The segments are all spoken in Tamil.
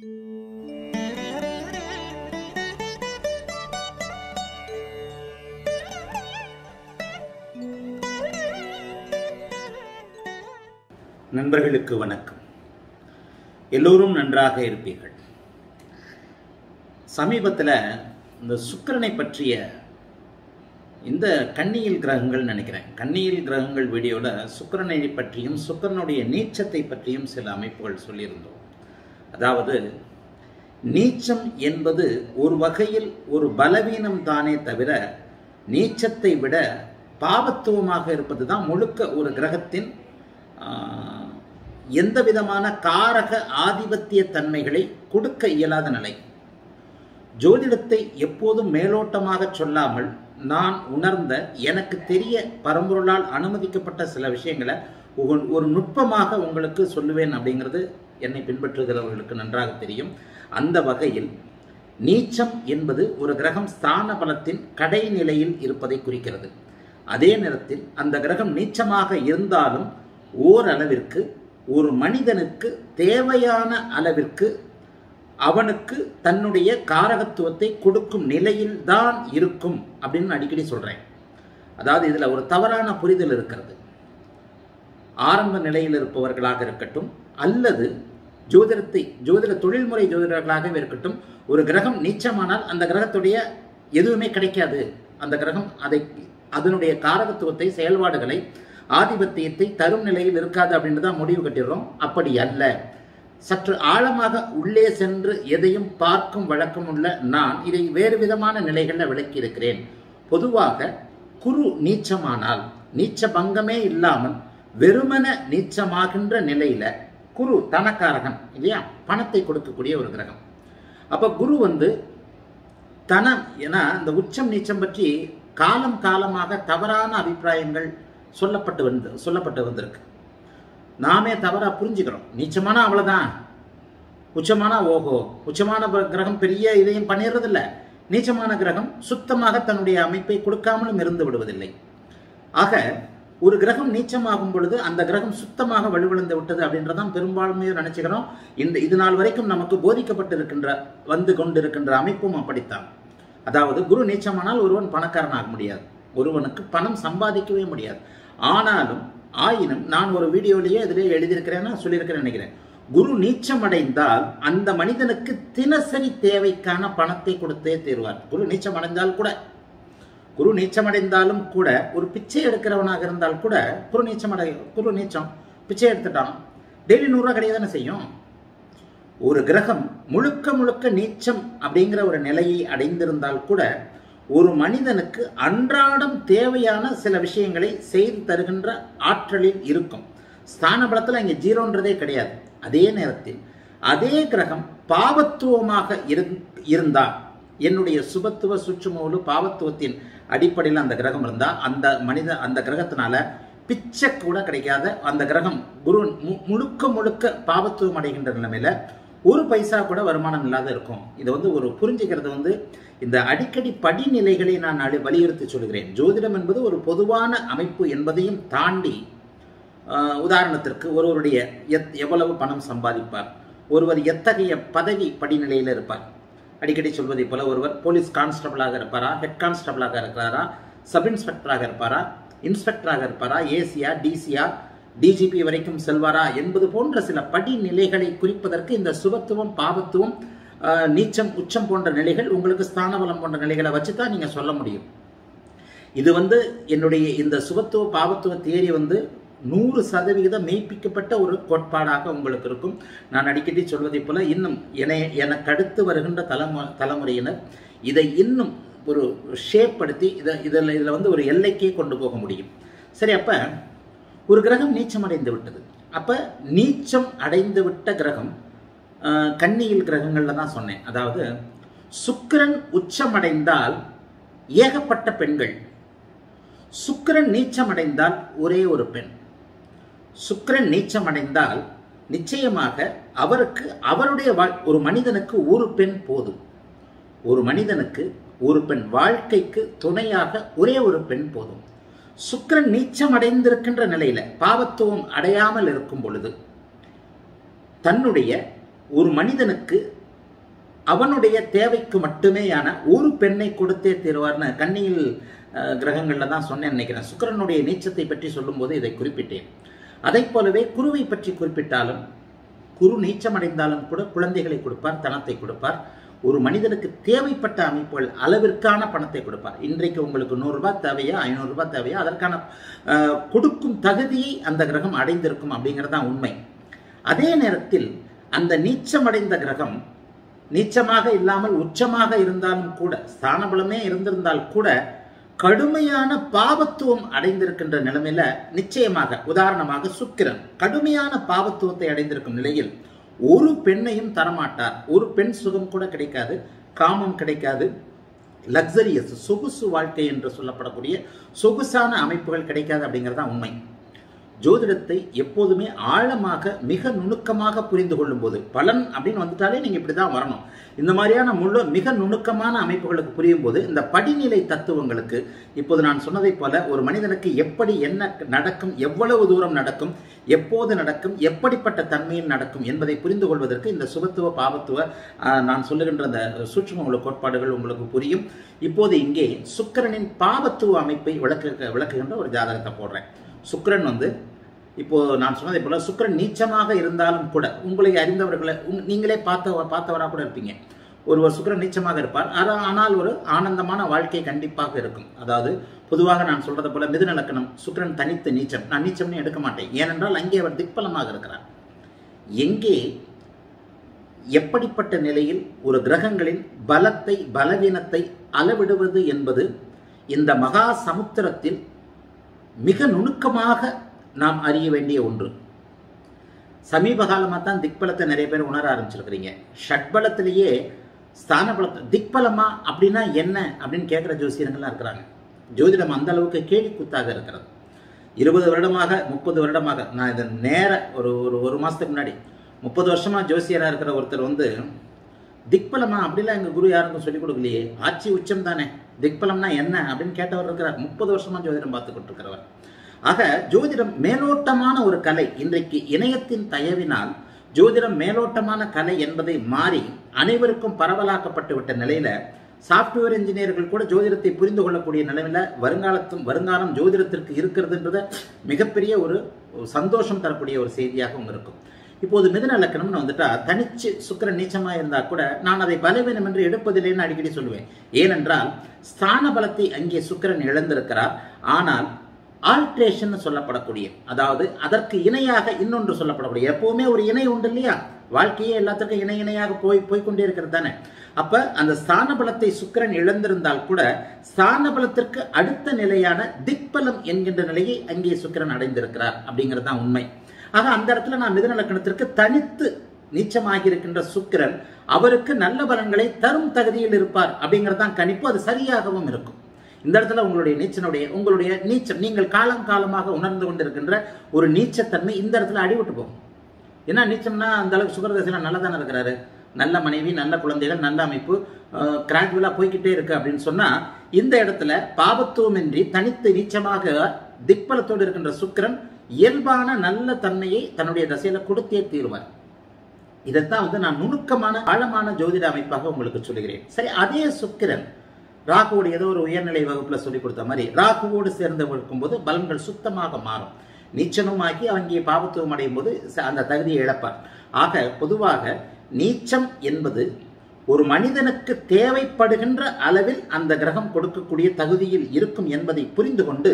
நண்பர்களுக்கு வணக்கம் எல்லோரும் நன்றாக இருப்பீர்கள் சமீபத்தில் இந்த சுக்கிரனை பற்றிய இந்த கன்னியில் கிரகங்கள் நினைக்கிறேன் கன்னியில் கிரகங்கள் வீடியோவில் சுக்கிரனை பற்றியும் சுக்கிரனுடைய நீச்சத்தை பற்றியும் சில அமைப்புகள் சொல்லியிருந்தோம் அதாவது நீச்சம் என்பது ஒரு வகையில் ஒரு பலவீனம் தானே தவிர நீச்சத்தை விட பாவத்துவமாக இருப்பது தான் முழுக்க ஒரு கிரகத்தின் ஆஹ், எந்த விதமான காரக ஆதிபத்திய தன்மைகளை கொடுக்க இயலாத நிலை ஜோதிடத்தை எப்போதும் மேலோட்டமாக சொல்லாமல் நான் உணர்ந்த எனக்கு தெரிய பரம்பொருளால் அனுமதிக்கப்பட்ட சில விஷயங்களை ஒரு- ஒரு நுட்பமாக உங்களுக்கு சொல்லுவேன் அப்படிங்கிறது என்னை பின்பற்றுகிறவர்களுக்கு நன்றாக தெரியும் அந்த வகையில் நீச்சம் என்பது ஒரு கிரகம் ஸ்தான பலத்தின் கடைநிலையில் இருப்பதை குறிக்கிறது அதே நேரத்தில் அந்த கிரகம் நீச்சமாக இருந்தாலும் ஓரளவிற்கு ஒரு மனிதனுக்கு தேவையான அளவிற்கு அவனுக்கு தன்னுடைய காரகத்துவத்தை கொடுக்கும் நிலையில் தான் இருக்கும் அப்படின்னு நான் அடிக்கடி சொல்றேன் அதாவது இதுல ஒரு தவறான புரிதல் இருக்கிறது ஆரம்ப நிலையில் இருப்பவர்களாக இருக்கட்டும் அல்லது ஜோதிடத்தை ஜோதிட தொழில்முறை ஜோதிடர்களாகவே இருக்கட்டும் ஒரு கிரகம் நீச்சமானால் அந்த கிரகத்துடைய எதுவுமே கிடைக்காது அந்த கிரகம் அதை அதனுடைய காரகத்துவத்தை செயல்பாடுகளை ஆதிபத்தியத்தை தரும் நிலையில் இருக்காது அப்படின்னு தான் முடிவு கட்டிடுறோம் அப்படி அல்ல சற்று ஆழமாக உள்ளே சென்று எதையும் பார்க்கும் வழக்கம் உள்ள நான் இதை வேறு விதமான நிலைகளில் விளக்கி இருக்கிறேன் பொதுவாக குரு நீச்சமானால் நீச்ச பங்கமே இல்லாமல் வெறுமன நீச்சமாகின்ற நிலையில குரு தனக்காரகன் இல்லையா பணத்தை கொடுக்கக்கூடிய ஒரு கிரகம் அப்ப குரு வந்து தனம் ஏன்னா இந்த உச்சம் நீச்சம் பற்றி காலம் காலமாக தவறான அபிப்பிராயங்கள் சொல்லப்பட்டு வந்து சொல்லப்பட்டு வந்திருக்கு நாமே தவறா புரிஞ்சுக்கிறோம் நீச்சமானா அவ்வளவுதான் உச்சமானா ஓஹோ உச்சமான ப- கிரகம் பெரிய இதையும் பண்ணிடுறதில்ல நீச்சமான கிரகம் சுத்தமாக தன்னுடைய அமைப்பை கொடுக்காமலும் இருந்து விடுவதில்லை ஆக ஒரு கிரகம் நீச்சமாகும் பொழுது அந்த கிரகம் சுத்தமாக வலுவிழந்து விட்டது அப்படின்றதான் பெரும்பான்மையை நினைச்சுக்கிறோம் இந்த இது நாள் வரைக்கும் நமக்கு போதிக்கப்பட்டிருக்கின்ற வந்து கொண்டிருக்கின்ற அமைப்பும் அப்படித்தான் அதாவது குரு நீச்சமானால் ஒருவன் பணக்காரன் ஆக முடியாது ஒருவனுக்கு பணம் சம்பாதிக்கவே முடியாது ஆனாலும் ஆயினும் நான் ஒரு வீடியோலயே இதிலே எழுதியிருக்கிறேன்னா சொல்லியிருக்கிறேன் நினைக்கிறேன் குரு நீச்சம் அடைந்தால் அந்த மனிதனுக்கு தினசரி தேவைக்கான பணத்தை கொடுத்தே தீர்வார் குரு நீச்சம் அடைந்தால் கூட குரு நீச்சமடைந்தாலும் கூட ஒரு பிச்சை எடுக்கிறவனாக இருந்தால் கூட குரு நீச்சம் அடை குரு நீச்சம் பிச்சை எடுத்துட்டான் டெய்லி நூறுரூவா கிடையாது தானே செய்யும் ஒரு கிரகம் முழுக்க முழுக்க நீச்சம் அப்படிங்கிற ஒரு நிலையை அடைந்திருந்தால் கூட ஒரு மனிதனுக்கு அன்றாடம் தேவையான சில விஷயங்களை செய்து தருகின்ற ஆற்றலில் இருக்கும் ஸ்தான பலத்தில் இங்கே ஜீரோன்றதே கிடையாது அதே நேரத்தில் அதே கிரகம் பாவத்துவமாக இருந்- இருந்தால் என்னுடைய சுபத்துவ சுற்றுமோலு பாவத்துவத்தின் அடிப்படையில் அந்த கிரகம் இருந்தா அந்த மனித அந்த கிரகத்தினால பிச்சை கூட கிடைக்காத அந்த கிரகம் குரு மு- முழுக்க முழுக்க பாவத்துவம் அடைகின்ற நிலைமையில ஒரு பைசா கூட வருமானம் இல்லாத இருக்கும் இது வந்து ஒரு புரிஞ்சுக்கிறது வந்து இந்த அடிக்கடி படிநிலைகளை நான் அடி- வலியுறுத்தி சொல்கிறேன் ஜோதிடம் என்பது ஒரு பொதுவான அமைப்பு என்பதையும் தாண்டி ஆஹ், உதாரணத்திற்கு ஒருவருடைய எத் எவ்வளவு பணம் சம்பாதிப்பார் ஒருவர் எத்தகைய பதவி படிநிலையில் இருப்பார் அடிக்கடி சொல்வதை போல ஒருவர் போலீஸ் கான்ஸ்டபிளாக இருப்பாரா ஹெட் கான்ஸ்டபிளாக இருக்கிறாரா சப் இன்ஸ்பெக்டராக இருப்பாரா இன்ஸ்பெக்டராக இருப்பாரா ஏசியா டிசியா டிஜிபி வரைக்கும் செல்வாரா என்பது போன்ற சில படிநிலைகளை குறிப்பதற்கு இந்த சுபத்துவம் பாவத்துவம் ஆஹ், நீச்சம் உச்சம் போன்ற நிலைகள் உங்களுக்கு ஸ்தானபலம் போன்ற நிலைகளை வச்சு தான் நீங்கள் சொல்ல முடியும் இது வந்து என்னுடைய இந்த சுபத்துவ பாவத்துவ தியரி வந்து நூறு சதவிகிதம் மெய்ப்பிக்கப்பட்ட ஒரு கோட்பாடாக உங்களுக்கு இருக்கும் நான் அடிக்கடி சொல்வதைப் போல இன்னும் என எனக்கு அடுத்து வருகின்ற தலைமு தலைமுறையினர் இதை இன்னும் ஒரு ஷேப் படுத்தி இதை இதில் இதில் வந்து ஒரு எல்லைக்கே கொண்டு போக முடியும் சரி அப்போ ஒரு கிரகம் நீச்சம் அடைந்து விட்டது அப்போ நீச்சம் அடைந்து விட்ட கிரகம் ஆஹ், கன்னியில் கிரகங்கள்ல தான் சொன்னேன் அதாவது சுக்கிரன் உச்சமடைந்தால் ஏகப்பட்ட பெண்கள் சுக்கிரன் நீச்சமடைந்தால் ஒரே ஒரு பெண் சுக்கிரன் நீச்சமடைந்தால் நிச்சயமாக அவருக்கு அவருடைய வாழ் ஒரு மனிதனுக்கு ஒரு பெண் போதும் ஒரு மனிதனுக்கு ஒரு பெண் வாழ்க்கைக்கு துணையாக ஒரே ஒரு பெண் போதும் சுக்கிரன் நீச்சம் அடைந்திருக்கின்ற நிலையில பாவத்துவம் அடையாமல் இருக்கும் பொழுது தன்னுடைய ஒரு மனிதனுக்கு அவனுடைய தேவைக்கு மட்டுமேயான ஒரு பெண்ணை கொடுத்தே தீர்வார்னு கண்ணியில் அஹ், கிரகங்கள்ல தான் சொன்னேன் நினைக்கிறேன் சுக்கிரனுடைய நீச்சத்தை பற்றி சொல்லும்போது இதை குறிப்பிட்டேன் அதைப் போலவே குருவை பற்றி குறிப்பிட்டாலும் குரு நீச்சமடைந்தாலும் கூட குழந்தைகளை கொடுப்பார் தனத்தை கொடுப்பார் ஒரு மனிதனுக்கு தேவைப்பட்ட அமைப்புகள் அளவிற்கான பணத்தை கொடுப்பார் இன்றைக்கு உங்களுக்கு நூறு ரூபாய் தேவையா ஐநூறு ரூபாய் தேவையா அதற்கான அஹ், கொடுக்கும் தகுதியை அந்த கிரகம் அடைந்திருக்கும் அப்படிங்கிறது தான் உண்மை அதே நேரத்தில் அந்த நீச்சமடைந்த கிரகம் நீச்சமாக இல்லாமல் உச்சமாக இருந்தாலும் கூட ஸ்தானபலமே இருந்திருந்தால் கூட கடுமையான பாவத்துவம் அடைந்திருக்கின்ற நிலைமையில நிச்சயமாக உதாரணமாக சுக்கிரன் கடுமையான பாவத்துவத்தை அடைந்திருக்கும் நிலையில் ஒரு பெண்ணையும் தரமாட்டார் ஒரு பெண் சுகம் கூட கிடைக்காது காமம் கிடைக்காது லக்ஸரியஸ் சொகுசு வாழ்க்கை என்று சொல்லப்படக்கூடிய சொகுசான அமைப்புகள் கிடைக்காது அப்படிங்கிறது தான் உண்மை ஜோதிடத்தை எப்போதுமே ஆழமாக மிக நுணுக்கமாக புரிந்து கொள்ளும் போது பலன் அப்படின்னு வந்துட்டாலே நீங்க இப்படி தான் வரணும் இந்த மாதிரியான முழு மிக நுணுக்கமான அமைப்புகளுக்கு புரியும் போது இந்த படிநிலை தத்துவங்களுக்கு இப்போது நான் சொன்னதைப் போல ஒரு மனிதனுக்கு எப்படி என்ன நடக்கும் எவ்வளவு தூரம் நடக்கும் எப்போது நடக்கும் எப்படிப்பட்ட தன்மையில் நடக்கும் என்பதை புரிந்து கொள்வதற்கு இந்த சுபத்துவ பாவத்துவ ஆஹ், நான் சொல்லுகின்ற அந்த சூட்சும உள்ள கோட்பாடுகள் உங்களுக்கு புரியும் இப்போது இங்கே சுக்கிரனின் பாவத்துவ அமைப்பை விளக்கு விளக்குகின்ற ஒரு ஜாதகத்தை போடுறேன் சுக்கிரன் வந்து இப்போ நான் சொன்னதை போல சுக்கிரன் நீச்சமாக இருந்தாலும் கூட உங்களை அறிந்தவர்களை உங்- நீங்களே பார்த்த பார்த்தவராக கூட இருப்பீங்க ஒருவர் சுக்கிரன் நீச்சமாக இருப்பார் ஆனா- ஆனால் ஒரு ஆனந்தமான வாழ்க்கை கண்டிப்பாக இருக்கும் அதாவது பொதுவாக நான் சொல்றதை போல மிதுன லக்கணம் சுக்கிரன் தனித்து நீச்சம் நான் நீச்சம்னு எடுக்க மாட்டேன் ஏனென்றால் அங்கே அவர் திக்பலமாக இருக்கிறார் எங்கே எப்படிப்பட்ட நிலையில் ஒரு கிரகங்களின் பலத்தை பலவீனத்தை அளவிடுவது என்பது இந்த மகா சமுத்திரத்தில் மிக நுணுக்கமாக நாம் அறிய வேண்டிய ஒன்று சமீப காலமாக தான் திக்பலத்தை நிறைய பேர் உணர ஆரம்பிச்சிருக்கிறீங்க ஷட்பலத்திலேயே ஸ்தான பலத்தை திக்பலமா அப்படின்னா என்ன அப்படின்னு கேட்குற ஜோசியர்கள்லாம் இருக்கிறாங்க ஜோதிடம் அந்த அளவுக்கு கேலி கூத்தாக இருக்கிறது இருபது வருடமாக முப்பது வருடமாக நான் இதை நேர ஒரு ஒரு ஒரு மாதத்துக்கு முன்னாடி முப்பது வருஷமா ஜோசியராக இருக்கிற ஒருத்தர் வந்து திக்பலமா அப்படிலாம் எங்கள் குரு யாருக்கும் சொல்லிக் கொடுக்கலையே ஆட்சி உச்சம் தானே திக்பலம்னா என்ன அப்படின்னு கேட்டவர் இருக்கிறார் முப்பது வருஷமா ஜோதிடம் பார்த்துக்கிட்டு இருக்கிறவர் ஆக ஜோதிடம் மேலோட்டமான ஒரு கலை இன்றைக்கு இணையத்தின் தயவினால் ஜோதிடம் மேலோட்டமான கலை என்பதை மாறி அனைவருக்கும் பரவலாக்கப்பட்டு விட்ட நிலையில சாப்ட்வேர் இன்ஜினியர்கள் கூட ஜோதிடத்தை புரிந்து கொள்ளக்கூடிய நிலையில வருங்காலத்தும் வருங்காலம் ஜோதிடத்திற்கு இருக்கிறதுன்றத மிகப்பெரிய ஒரு சந்தோஷம் தரக்கூடிய ஒரு செய்தியாகவும் இருக்கும் இப்போது மிதன லக்கணம்னு வந்துட்டா தனிச்சு சுக்கிரன் நீச்சமா இருந்தா கூட நான் அதை பலவீனம் என்று எடுப்பதில்லைன்னு அடிக்கடி சொல்லுவேன் ஏனென்றால் ஸ்தான பலத்தை அங்கே சுக்கிரன் இழந்திருக்கிறார் ஆனால் ஆல்ட்ரேஷன் சொல்லப்படக்கூடிய அதாவது அதற்கு இணையாக இன்னொன்று சொல்லப்படக்கூடிய எப்பவுமே ஒரு இணை உண்டு இல்லையா வாழ்க்கையே எல்லாத்துக்கும் இணை இணையாக போய் போய்க்கொண்டே இருக்கிறது தானே அப்ப அந்த ஸ்தான பலத்தை சுக்கிரன் இழந்திருந்தால் கூட ஸ்தான பலத்திற்கு அடுத்த நிலையான திக்பலம் என்கின்ற நிலையை அங்கே சுக்கிரன் அடைந்திருக்கிறார் அப்படிங்கிறது தான் உண்மை ஆக அந்த இடத்துல நான் மிதுன லக்கணத்திற்கு தனித்து நீச்சமாகி இருக்கின்ற சுக்கிரன் அவருக்கு நல்ல பலன்களை தரும் தகுதியில் இருப்பார் அப்படிங்கிறது தான் கணிப்பு அது சரியாகவும் இருக்கும் இந்த இடத்துல உங்களுடைய நீச்சனுடைய உங்களுடைய நீச்சம் நீங்கள் காலம் காலமாக உணர்ந்து கொண்டிருக்கின்ற ஒரு நீச்சத்தன்மை இந்த இடத்துல அடிபட்டு போகும் ஏன்னா நீச்சம்னா அந்த அளவுக்கு சுகர் தசையில நல்லா தானே இருக்கிறாரு நல்ல மனைவி நல்ல குழந்தைகள் நல்ல அமைப்பு கிராஜுவலாக போய்கிட்டே இருக்கு அப்படின்னு சொன்னா இந்த இடத்துல பாபத்துவமின்றி தனித்து நீச்சமாக திக்பலத்தோடு இருக்கின்ற சுக்கிரன் இயல்பான நல்ல தன்மையை தன்னுடைய தசையில கொடுத்தே தீர்வார் இதைத்தான் வந்து நான் நுணுக்கமான ஆழமான ஜோதிட அமைப்பாக உங்களுக்கு சொல்லுகிறேன் சரி அதே சுக்கிரன் ராகுவோடு ஏதோ ஒரு உயர்நிலை வகுப்புல சொல்லி கொடுத்த மாதிரி ராகுவோடு சேர்ந்து இருக்கும்போது பலன்கள் சுத்தமாக மாறும் நீச்சனுமாக்கி அங்கே பாவத்துவம் அடையும் போது ச- அந்த தகுதியை இழப்பார் ஆக பொதுவாக நீச்சம் என்பது ஒரு மனிதனுக்கு தேவைப்படுகின்ற அளவில் அந்த கிரகம் கொடுக்கக்கூடிய தகுதியில் இருக்கும் என்பதை புரிந்து கொண்டு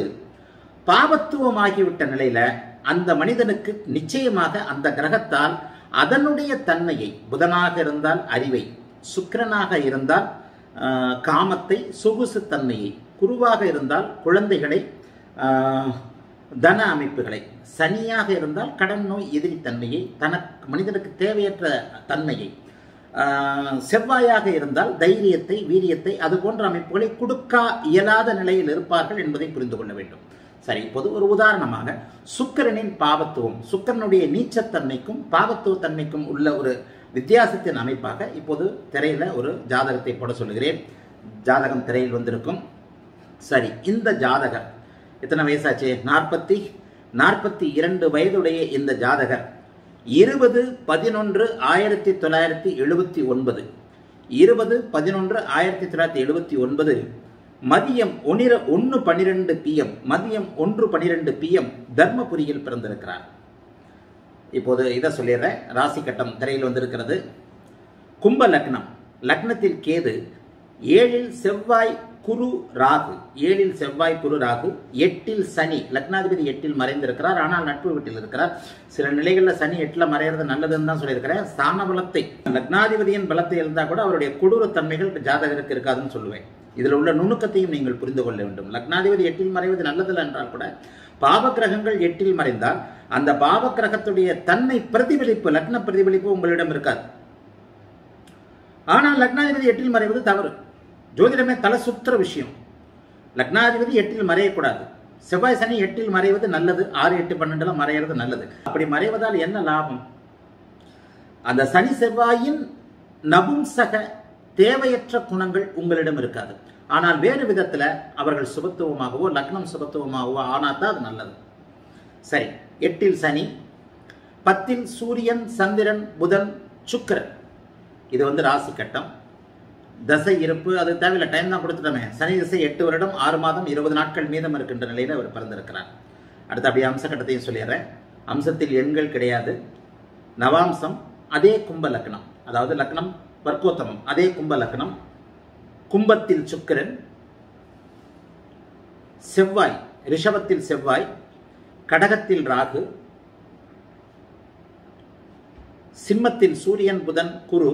பாவத்துவமாகிவிட்ட நிலையில அந்த மனிதனுக்கு நிச்சயமாக அந்த கிரகத்தால் அதனுடைய தன்மையை புதனாக இருந்தால் அறிவை சுக்கிரனாக இருந்தால் ஆஹ், காமத்தை சொகுசு தன்மையை குருவாக இருந்தால் குழந்தைகளை ஆஹ், தன அமைப்புகளை சனியாக இருந்தால் கடன் நோய் எதிரி தன்மையை தனக்கு மனிதனுக்கு தேவையற்ற தன்மையை ஆஹ், செவ்வாயாக இருந்தால் தைரியத்தை வீரியத்தை அது போன்ற அமைப்புகளை கொடுக்க இயலாத நிலையில் இருப்பார்கள் என்பதை புரிந்து கொள்ள வேண்டும் சரி இப்போது ஒரு உதாரணமாக சுக்கிரனின் பாவத்துவம் சுக்கிரனுடைய நீச்சத்தன்மைக்கும் பாவத்துவ தன்மைக்கும் உள்ள ஒரு வித்தியாசத்தின் அமைப்பாக இப்போது திரையில ஒரு ஜாதகத்தை போட சொல்லுகிறேன் ஜாதகம் திரையில் வந்திருக்கும் சரி இந்த ஜாதகர் எத்தனை வயசாச்சு நாற்பத்தி நாற்பத்தி இரண்டு வயதுடைய இந்த ஜாதகர் இருபது பதினொன்று ஆயிரத்தி தொள்ளாயிரத்தி எழுபத்தி ஒன்பது இருபது பதினொன்று ஆயிரத்தி தொள்ளாயிரத்தி எழுபத்தி ஒன்பது மதியம் ஒன்னிர ஒன்று பன்னிரெண்டு பிஎம் மதியம் ஒன்று பன்னிரெண்டு பிஎம் தர்மபுரியில் பிறந்திருக்கிறார் இப்போது இதை சொல்லிடுறேன் ராசி கட்டம் திரையில் வந்திருக்கிறது கும்ப லக்னம் லக்னத்தில் கேது ஏழில் செவ்வாய் குரு ராகு ஏழில் செவ்வாய் குரு ராகு எட்டில் சனி லக்னாதிபதி எட்டில் மறைந்திருக்கிறார் ஆனால் நட்பு வீட்டில் இருக்கிறார் சில நிலைகளில் சனி எட்டில் மறையிறது நல்லதுன்னு தான் சொல்லியிருக்கிறேன் ஸ்தான பலத்தை லக்னாதிபதியின் பலத்தை இருந்தால் கூட அவருடைய கொடூர தன்மைகள் ஜாதகருக்கு இருக்காதுன்னு சொல்லுவேன் இதில் உள்ள நுணுக்கத்தையும் நீங்கள் புரிந்து கொள்ள வேண்டும் லக்னாதிபதி எட்டில் மறைவது நல்லதில்லை என்றால் கூட பாவ கிரகங்கள் எட்டில் மறைந்தால் அந்த பாவ கிரகத்துடைய தன்மை பிரதிபலிப்பு லக்ன பிரதிபலிப்பு உங்களிடம் இருக்காது ஆனால் லக்னாதிபதி எட்டில் மறைவது தவறு ஜோதிடமே தலை சுத்துற விஷயம் லக்னாதிபதி எட்டில் மறையக்கூடாது செவ்வாய் சனி எட்டில் மறைவது நல்லது ஆறு எட்டு பன்னெண்டுல மறையிறது நல்லது அப்படி மறைவதால் என்ன லாபம் அந்த சனி செவ்வாயின் நபும்சக தேவையற்ற குணங்கள் உங்களிடம் இருக்காது ஆனால் வேறு விதத்துல அவர்கள் சுபத்துவமாகவோ லக்னம் சுபத்துவமாகவோ ஆனால் தான் அது நல்லது சரி எட்டில் சனி பத்தில் சூரியன் சந்திரன் புதன் சுக்கிரன் இது வந்து ராசி கட்டம் தசை இருப்பு அது தேவையில்லை டைம் தான் கொடுத்துட்டோமே சனி திசை எட்டு வருடம் ஆறு மாதம் இருபது நாட்கள் மீதம் இருக்கின்ற நிலையில் அவர் பிறந்திருக்கிறார் அடுத்து அப்படியே அம்ச கட்டத்தையும் சொல்லிடுறேன் அம்சத்தில் எண்கள் கிடையாது நவாம்சம் அதே கும்ப லக்னம் அதாவது லக்னம் வர்க்கோத்தமம் அதே கும்ப லக்னம் கும்பத்தில் சுக்கிரன் செவ்வாய் ரிஷபத்தில் செவ்வாய் கடகத்தில் ராகு சிம்மத்தில் சூரியன் புதன் குரு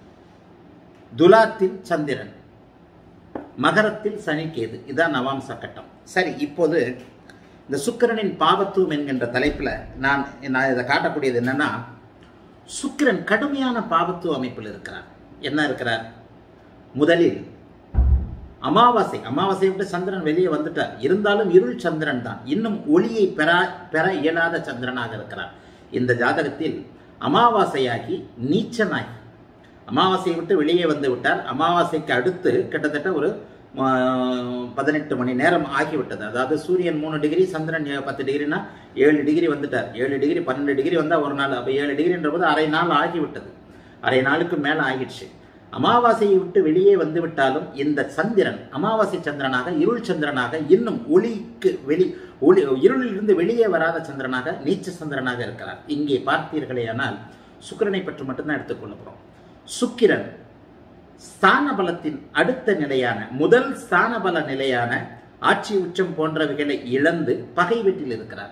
துலாத்தில் சந்திரன் மகரத்தில் சனி கேது இதான் நவாம்ச கட்டம் சரி இப்போது இந்த சுக்கிரனின் பாவத்துவம் என்கின்ற தலைப்பில் நான் நான் இதை காட்டக்கூடியது என்னன்னா சுக்கிரன் கடுமையான பாவத்துவ அமைப்பில் இருக்கிறார் என்ன இருக்கிறார் முதலில் அமாவாசை அமாவாசை விட்டு சந்திரன் வெளியே வந்துட்டார் இருந்தாலும் இருள் சந்திரன் தான் இன்னும் ஒளியை பெற பெற இயலாத சந்திரனாக இருக்கிறார் இந்த ஜாதகத்தில் அமாவாசையாகி நீச்சனாகி அமாவாசையை விட்டு வெளியே வந்து விட்டார் அமாவாசைக்கு அடுத்து கிட்டத்தட்ட ஒரு பதினெட்டு மணி நேரம் ஆகிவிட்டது அதாவது சூரியன் மூணு டிகிரி சந்திரன் பத்து டிகிரினா ஏழு டிகிரி வந்துட்டார் ஏழு டிகிரி பன்னெண்டு டிகிரி வந்தால் ஒரு நாள் அப்போ ஏழு டிகிரின்ற போது அரை நாள் ஆகிவிட்டது அரை நாளுக்கு மேலே ஆகிடுச்சு அமாவாசையை விட்டு வெளியே வந்து விட்டாலும் இந்த சந்திரன் அமாவாசை சந்திரனாக இருள் சந்திரனாக இன்னும் ஒளிக்கு வெளி ஒளி இருளிலிருந்து வெளியே வராத சந்திரனாக நீச்ச சந்திரனாக இருக்கிறார் இங்கே பார்த்தீர்களே ஆனால் சுக்கிரனை பற்றி மட்டும்தான் எடுத்துக்கொள்ள போகிறோம் சுக்கிரன் ஸ்தான பலத்தின் அடுத்த நிலையான முதல் ஸ்தான பல நிலையான ஆட்சி உச்சம் போன்றவைகளை இழந்து பகை வீட்டில் இருக்கிறார்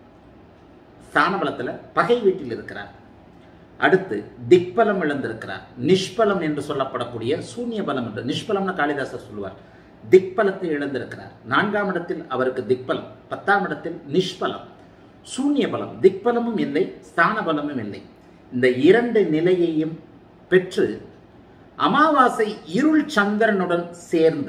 ஸ்தான பலத்தில் பகை வீட்டில் இருக்கிறார் அடுத்து திக்பலம் இழந்திருக்கிறார் நிஷ்பலம் என்று சொல்லப்படக்கூடிய சூன்ய பலம் என்று நிஷ்பலம்னு காளிதாசர் சொல்லுவார் திக்பலத்தை இழந்திருக்கிறார் நான்காம் இடத்தில் அவருக்கு திக்பலம் பத்தாம் இடத்தில் நிஷ்பலம் சூன்ய பலம் திக்பலமும் இல்லை ஸ்தான பலமும் இல்லை இந்த இரண்டு நிலையையும் பெற்று அமாவாசை இருள் சந்திரனுடன் சேர்ந்து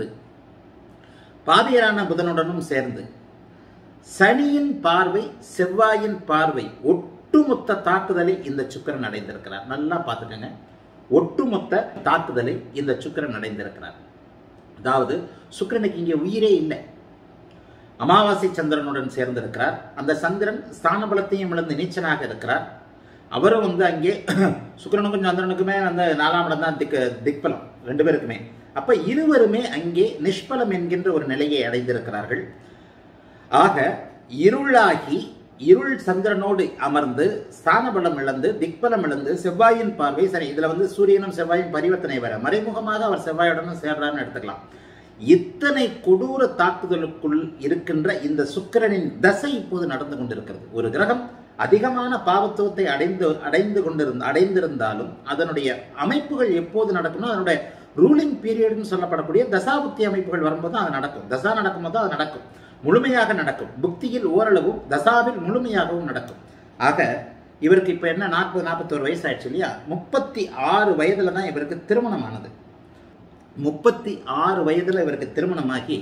பாதியரான புதனுடனும் சேர்ந்து சனியின் பார்வை செவ்வாயின் பார்வை ஒட்டுமொத்த தாக்குதலை இந்த சுக்கரன் அடைந்திருக்கிறார் நல்லா பார்த்துக்கங்க ஒட்டுமொத்த தாக்குதலை இந்த சுக்கரன் அடைந்திருக்கிறார் அதாவது சுக்கரனுக்கு இங்கே உயிரே இல்லை அமாவாசை சந்திரனுடன் சேர்ந்திருக்கிறார் அந்த சந்திரன் ஸ்தான பலத்தையும் இழந்து நீச்சனாக இருக்கிறார் அவரும் வந்து அங்கே சுக்கரனுக்கும் சந்திரனுக்குமே அந்த நாலாம் இடம் தான் திக் திக்பலம் ரெண்டு பேருக்குமே அப்ப இருவருமே அங்கே நிஷ்பலம் என்கின்ற ஒரு நிலையை அடைந்திருக்கிறார்கள் ஆக இருளாகி இருள் சந்திரனோடு அமர்ந்து ஸ்தானபலம் இழந்து திக்பலம் இழந்து செவ்வாயின் பார்வை சரி இதுல வந்து சூரியனும் செவ்வாயும் பரிவர்த்தனை வர மறைமுகமாக அவர் செவ்வாயுடனும் சேர்றான்னு எடுத்துக்கலாம் இத்தனை கொடூர தாக்குதலுக்குள் இருக்கின்ற இந்த சுக்கிரனின் தசை இப்போது நடந்து கொண்டிருக்கிறது ஒரு கிரகம் அதிகமான பாவத்துவத்தை அடைந்து அடைந்து கொண்டிருந்த அடைந்திருந்தாலும் அதனுடைய அமைப்புகள் எப்போது நடக்கும்னா அதனுடைய ரூலிங் பீரியட்னு சொல்லப்படக்கூடிய தசாபுக்தி அமைப்புகள் வரும்போது அது நடக்கும் தசா நடக்கும்போது அது நடக்கும் முழுமையாக நடக்கும் புக்தியில் ஓரளவும் தசாவில் முழுமையாகவும் நடக்கும் ஆக இவருக்கு இப்போ என்ன நாற்பது நாற்பத்தோரு வயசு ஆயிடுச்சு இல்லையா முப்பத்தி ஆறு வயதுல தான் இவருக்கு திருமணமானது முப்பத்தி ஆறு வயதுல இவருக்கு திருமணமாகி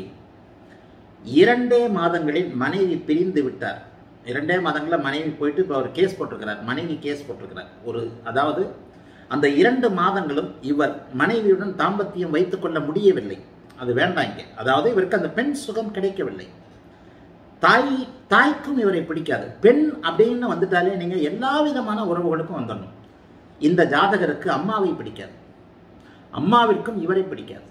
இரண்டே மாதங்களில் மனைவி பிரிந்து விட்டார் இரண்டே மாதங்களில் மனைவி போயிட்டு இப்போ அவர் கேஸ் போட்டிருக்கிறார் மனைவி கேஸ் போட்டிருக்கிறார் ஒரு அதாவது அந்த இரண்டு மாதங்களும் இவர் மனைவியுடன் தாம்பத்தியம் வைத்துக் கொள்ள முடியவில்லை அது வேண்டாம் இங்கே அதாவது இவருக்கு அந்த பெண் சுகம் கிடைக்கவில்லை தாய் தாய்க்கும் இவரை பிடிக்காது பெண் அப்படின்னு வந்துட்டாலே நீங்க எல்லா விதமான உறவுகளுக்கும் வந்துடணும் இந்த ஜாதகருக்கு அம்மாவை பிடிக்காது அம்மாவிற்கும் இவரை பிடிக்காது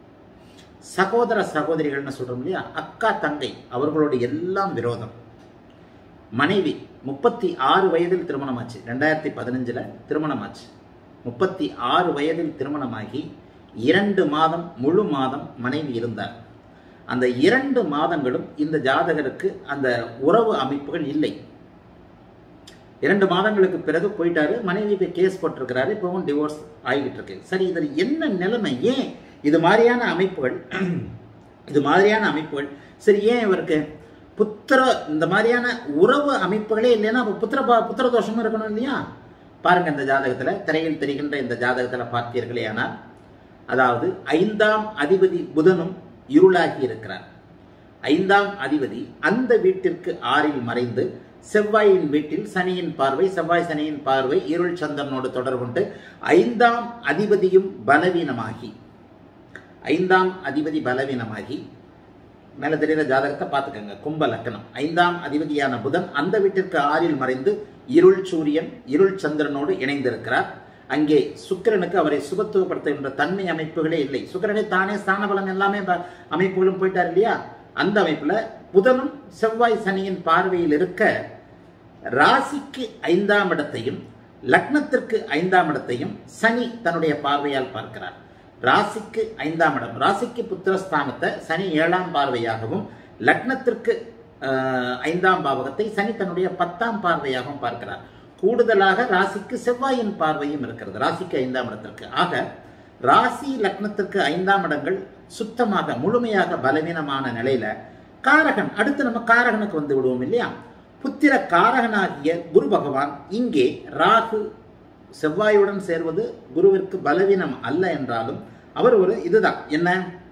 சகோதர சகோதரிகள்னு சொல்றோம் இல்லையா அக்கா தங்கை அவர்களோட எல்லாம் விரோதம் மனைவி முப்பத்தி ஆறு வயதில் திருமணமாச்சு ரெண்டாயிரத்தி பதினஞ்சில் திருமணமாச்சு முப்பத்தி ஆறு வயதில் திருமணமாகி இரண்டு மாதம் முழு மாதம் மனைவி இருந்தார் அந்த இரண்டு மாதங்களும் இந்த ஜாதகருக்கு அந்த உறவு அமைப்புகள் இல்லை இரண்டு மாதங்களுக்கு பிறகு போயிட்டாரு மனைவி போய் கேஸ் போட்டிருக்கிறாரு இப்பவும் டிவோர்ஸ் ஆகிட்டு இருக்கு சரி இதில் என்ன நிலைமை ஏன் இது மாதிரியான அமைப்புகள் இது மாதிரியான அமைப்புகள் சரி ஏன் இவருக்கு புத்திர இந்த மாதிரியான உறவு அமைப்புகளே இல்லைன்னா அப்போ புத்திர பா- புத்திர தோஷமும் இருக்கணும் இல்லையா பாருங்க இந்த ஜாதகத்துல திரையில் தெரிகின்ற இந்த ஜாதகத்துல பார்த்தீர்களே ஆனால் அதாவது ஐந்தாம் அதிபதி புதனும் இருளாகி இருக்கிறார் ஐந்தாம் அதிபதி அந்த வீட்டிற்கு ஆறில் மறைந்து செவ்வாயின் வீட்டில் சனியின் பார்வை செவ்வாய் சனியின் பார்வை இருள் சந்திரனோடு தொடர்புண்டு ஐந்தாம் அதிபதியும் பலவீனமாகி ஐந்தாம் அதிபதி பலவீனமாகி மேல தெரியுற ஜாதகத்தை பார்த்துக்கங்க கும்ப லக்கணம் ஐந்தாம் அதிபதியான புதன் அந்த வீட்டிற்கு ஆறில் மறைந்து இருள் சூரியன் இருள் சந்திரனோடு இணைந்திருக்கிறார் அங்கே சுக்கிரனுக்கு அவரை சுபத்துவப்படுத்துகின்ற தன்மை அமைப்புகளே இல்லை சுக்கிரனை தானே ஸ்தானபலம் எல்லாமே ப- அமைப்புகளும் போயிட்டார் இல்லையா அந்த அமைப்புல புதனும் செவ்வாய் சனியின் பார்வையில் இருக்க ராசிக்கு ஐந்தாம் இடத்தையும் லக்னத்திற்கு ஐந்தாம் இடத்தையும் சனி தன்னுடைய பார்வையால் பார்க்கிறார் ராசிக்கு ஐந்தாம் இடம் ராசிக்கு புத்திரஸ்தானத்தை சனி ஏழாம் பார்வையாகவும் லக்னத்திற்கு ஆஹ், ஐந்தாம் பாவகத்தை சனி தன்னுடைய பத்தாம் பார்வையாகவும் பார்க்கிறார் கூடுதலாக ராசிக்கு செவ்வாயின் பார்வையும் இருக்கிறது ராசிக்கு ஐந்தாம் இடத்திற்கு ஆக ராசி லக்னத்திற்கு ஐந்தாம் இடங்கள் சுத்தமாக முழுமையாக பலவீனமான நிலையில காரகன் அடுத்து நம்ம காரகனுக்கு வந்து விடுவோம் இல்லையா புத்திர காரகனாகிய குரு பகவான் இங்கே ராகு செவ்வாயுடன் சேர்வது குருவிற்கு பலவீனம் அல்ல என்றாலும் அவர் ஒரு இதுதான் என்ன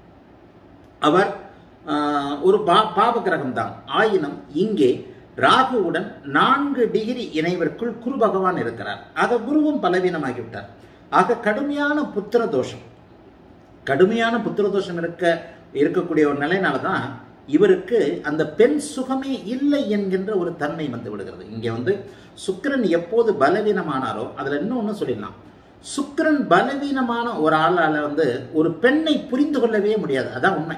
அவர் ஆஹ், ஒரு பா பாப கிரகம் தான் ஆயினும் இங்கே ராகுவுடன் நான்கு டிகிரி இணைவிற்குள் குரு பகவான் இருக்கிறார் ஆக குருவும் பலவீனமாகிவிட்டார் ஆக கடுமையான புத்திர தோஷம் கடுமையான புத்திர தோஷம் இருக்க இருக்கக்கூடிய ஒரு நிலையினால தான் இவருக்கு அந்த பெண் சுகமே இல்லை என்கின்ற ஒரு தன்மை வந்து விடுகிறது இங்கே வந்து சுக்கிரன் எப்போது பலவீனமானாரோ அதுல இன்னொன்னு சொல்லிடலாம் சுக்கிரன் பலவீனமான ஒரு ஆளால வந்து ஒரு பெண்ணை புரிந்து கொள்ளவே முடியாது அதான் உண்மை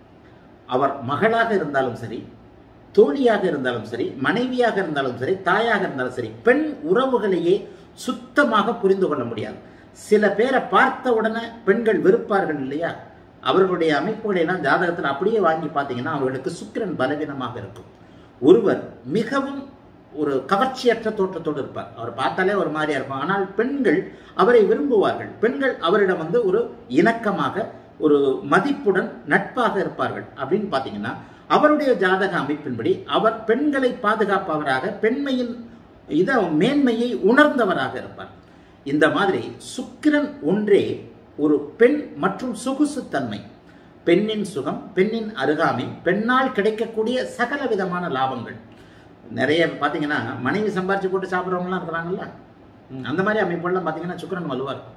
அவர் மகளாக இருந்தாலும் சரி தோழியாக இருந்தாலும் சரி மனைவியாக இருந்தாலும் சரி தாயாக இருந்தாலும் சரி பெண் உறவுகளையே சுத்தமாக புரிந்து கொள்ள முடியாது சில பேரை பார்த்த உடனே பெண்கள் வெறுப்பார்கள் இல்லையா அவர்களுடைய அமைப்புகளை எல்லாம் ஜாதகத்தில் அப்படியே வாங்கி பார்த்தீங்கன்னா அவர்களுக்கு சுக்கிரன் பலவீனமாக இருக்கும் ஒருவர் மிகவும் ஒரு கவர்ச்சியற்ற தோற்றத்தோடு இருப்பார் அவர் பார்த்தாலே ஒரு மாதிரியா இருக்கும் ஆனால் பெண்கள் அவரை விரும்புவார்கள் பெண்கள் அவரிடம் வந்து ஒரு இணக்கமாக ஒரு மதிப்புடன் நட்பாக இருப்பார்கள் அப்படின்னு பார்த்தீங்கன்னா அவருடைய ஜாதக அமைப்பின்படி அவர் பெண்களை பாதுகாப்பவராக பெண்மையின் இத மேன்மையை உணர்ந்தவராக இருப்பார் இந்த மாதிரி சுக்கிரன் ஒன்றே ஒரு பெண் மற்றும் சொகுசுத்தன்மை பெண்ணின் சுகம் பெண்ணின் அருகாமை பெண்ணால் கிடைக்கக்கூடிய சகல விதமான லாபங்கள் நிறைய பார்த்தீங்கன்னா மனைவி சம்பாரிச்சு போட்டு சாப்பிட்றவங்களாம் இருக்கிறாங்கல்ல ம், அந்த மாதிரி அமைப்புலாம் பார்த்தீங்கன்னா சுக்கிரன் வலுவா இருக்கும்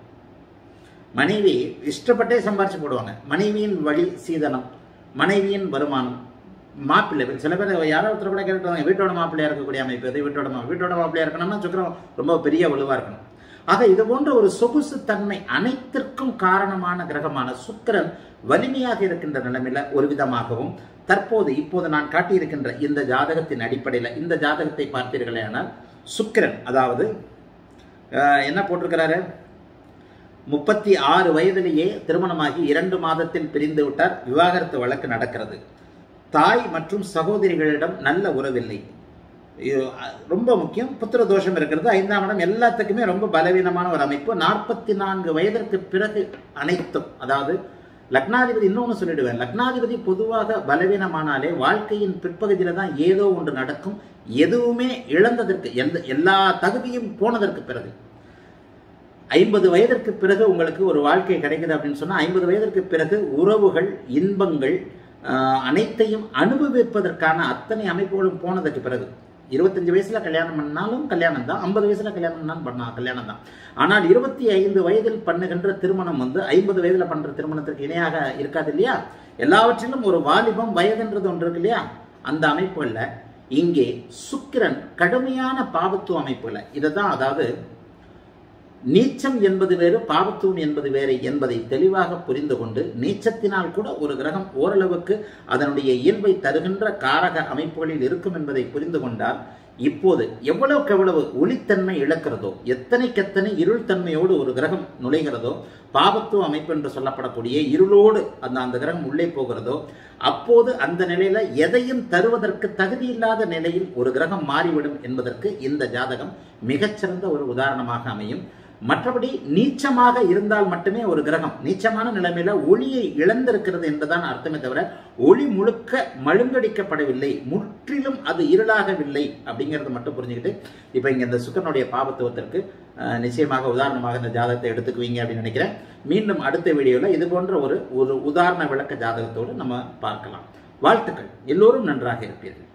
மனைவி இஷ்டப்பட்டே சம்பாரிச்சு போடுவாங்க மனைவியின் வழி சீதனம் மனைவியின் வருமானம் மாப்பிள்ளை சில பேர் யாரோ ஒருத்தர் கூட கேட்டுவாங்க வீட்டோட மாப்பிள்ளையா இருக்கக்கூடிய அமைப்பு இது வீட்டோட மா வீட்டோட மாப்பிள்ளையா இருக்கணும்னா சுக்கிரன் ரொம்ப பெரிய வலுவா இருக்கணும் ஆக இது போன்ற ஒரு சொகுசு தன்மை அனைத்திற்கும் காரணமான கிரகமான சுக்கிரன் வலிமையாக இருக்கின்ற நிலைமையில ஒரு விதமாகவும் தற்போது இப்போது நான் காட்டியிருக்கின்ற இந்த ஜாதகத்தின் அடிப்படையில் இந்த ஜாதகத்தை பார்த்தீர்களே ஆனால் சுக்கிரன் அதாவது அஹ், என்ன போட்டிருக்கிறாரு முப்பத்தி ஆறு வயதிலேயே திருமணமாகி இரண்டு மாதத்தில் பிரிந்து விட்டார் விவாகரத்து வழக்கு நடக்கிறது தாய் மற்றும் சகோதரிகளிடம் நல்ல உறவில்லை இது, அஹ், ரொம்ப முக்கியம் புத்திர தோஷம் இருக்கிறது ஐந்தாம் இடம் எல்லாத்துக்குமே ரொம்ப பலவீனமான ஒரு அமைப்பு நாற்பத்தி நான்கு வயதிற்கு பிறகு அனைத்தும் அதாவது லக்னாதிபதி இன்னொன்று சொல்லிடுவேன் லக்னாதிபதி பொதுவாக பலவீனமானாலே வாழ்க்கையின் பிற்பகுதியில தான் ஏதோ ஒன்று நடக்கும் எதுவுமே இழந்ததற்கு எந்த எல்லா தகுதியும் போனதற்கு பிறகு ஐம்பது வயதிற்கு பிறகு உங்களுக்கு ஒரு வாழ்க்கை கிடைக்குது அப்படின்னு சொன்னா ஐம்பது வயதிற்கு பிறகு உறவுகள் இன்பங்கள் ஆஹ், அனைத்தையும் அனுபவிப்பதற்கான அத்தனை அமைப்புகளும் போனதுக்கு பிறகு இருபத்தஞ்சு வயசுல கல்யாணம் பண்ணாலும் கல்யாணம் தான் ஐம்பது வயசுல கல்யாணம் பண்ணாலும் பண்ணா கல்யாணம் தான் ஆனால் இருபத்தி ஐந்து வயதில் பண்ணுகின்ற திருமணம் வந்து ஐம்பது வயதுல பண்ற திருமணத்திற்கு இணையாக இருக்காது இல்லையா எல்லாவற்றிலும் ஒரு வாலிபம் வயதுன்றது ஒன்று இருக்கு இல்லையா அந்த அமைப்புகளில் இங்கே சுக்கிரன் கடுமையான பாவத்துவ அமைப்புல இதை தான் அதாவது நீச்சம் என்பது வேறு பாவத்துவம் என்பது வேறு என்பதை தெளிவாக புரிந்து கொண்டு நீச்சத்தினால் கூட ஒரு கிரகம் ஓரளவுக்கு அதனுடைய இயல்பை தருகின்ற காரக அமைப்புகளில் இருக்கும் என்பதை புரிந்து கொண்டால் இப்போது எவ்வளவுக்கு எவ்வளவு ஒளித்தன்மை இழக்கிறதோ எத்தனைக்கெத்தனை இருள்தன்மையோடு ஒரு கிரகம் நுழைகிறதோ பாவத்துவ அமைப்பு என்று சொல்லப்படக்கூடிய இருளோடு அந்த அந்த கிரகம் உள்ளே போகிறதோ அப்போது அந்த நிலையில எதையும் தருவதற்கு தகுதியில்லாத நிலையில் ஒரு கிரகம் மாறிவிடும் என்பதற்கு இந்த ஜாதகம் மிகச்சிறந்த ஒரு உதாரணமாக அமையும் மற்றபடி நீச்சமாக இருந்தால் மட்டுமே ஒரு கிரகம் நீச்சமான நிலைமையில ஒளியை இழந்திருக்கிறது என்றுதான் அர்த்தமே தவிர ஒளி முழுக்க மழுங்கடிக்கப்படவில்லை முற்றிலும் அது இருளாகவில்லை அப்படிங்கிறத மட்டும் புரிஞ்சுக்கிட்டு இப்போ இங்க இந்த சுக்கரனுடைய பாபத்துவத்திற்கு அஹ், நிச்சயமாக உதாரணமாக இந்த ஜாதகத்தை எடுத்துக்குவீங்க அப்படின்னு நினைக்கிறேன் மீண்டும் அடுத்த வீடியோவில் இது போன்ற ஒரு ஒரு உதாரண விளக்க ஜாதகத்தோடு நம்ம பார்க்கலாம் வாழ்த்துக்கள் எல்லோரும் நன்றாக இருப்பீர்கள்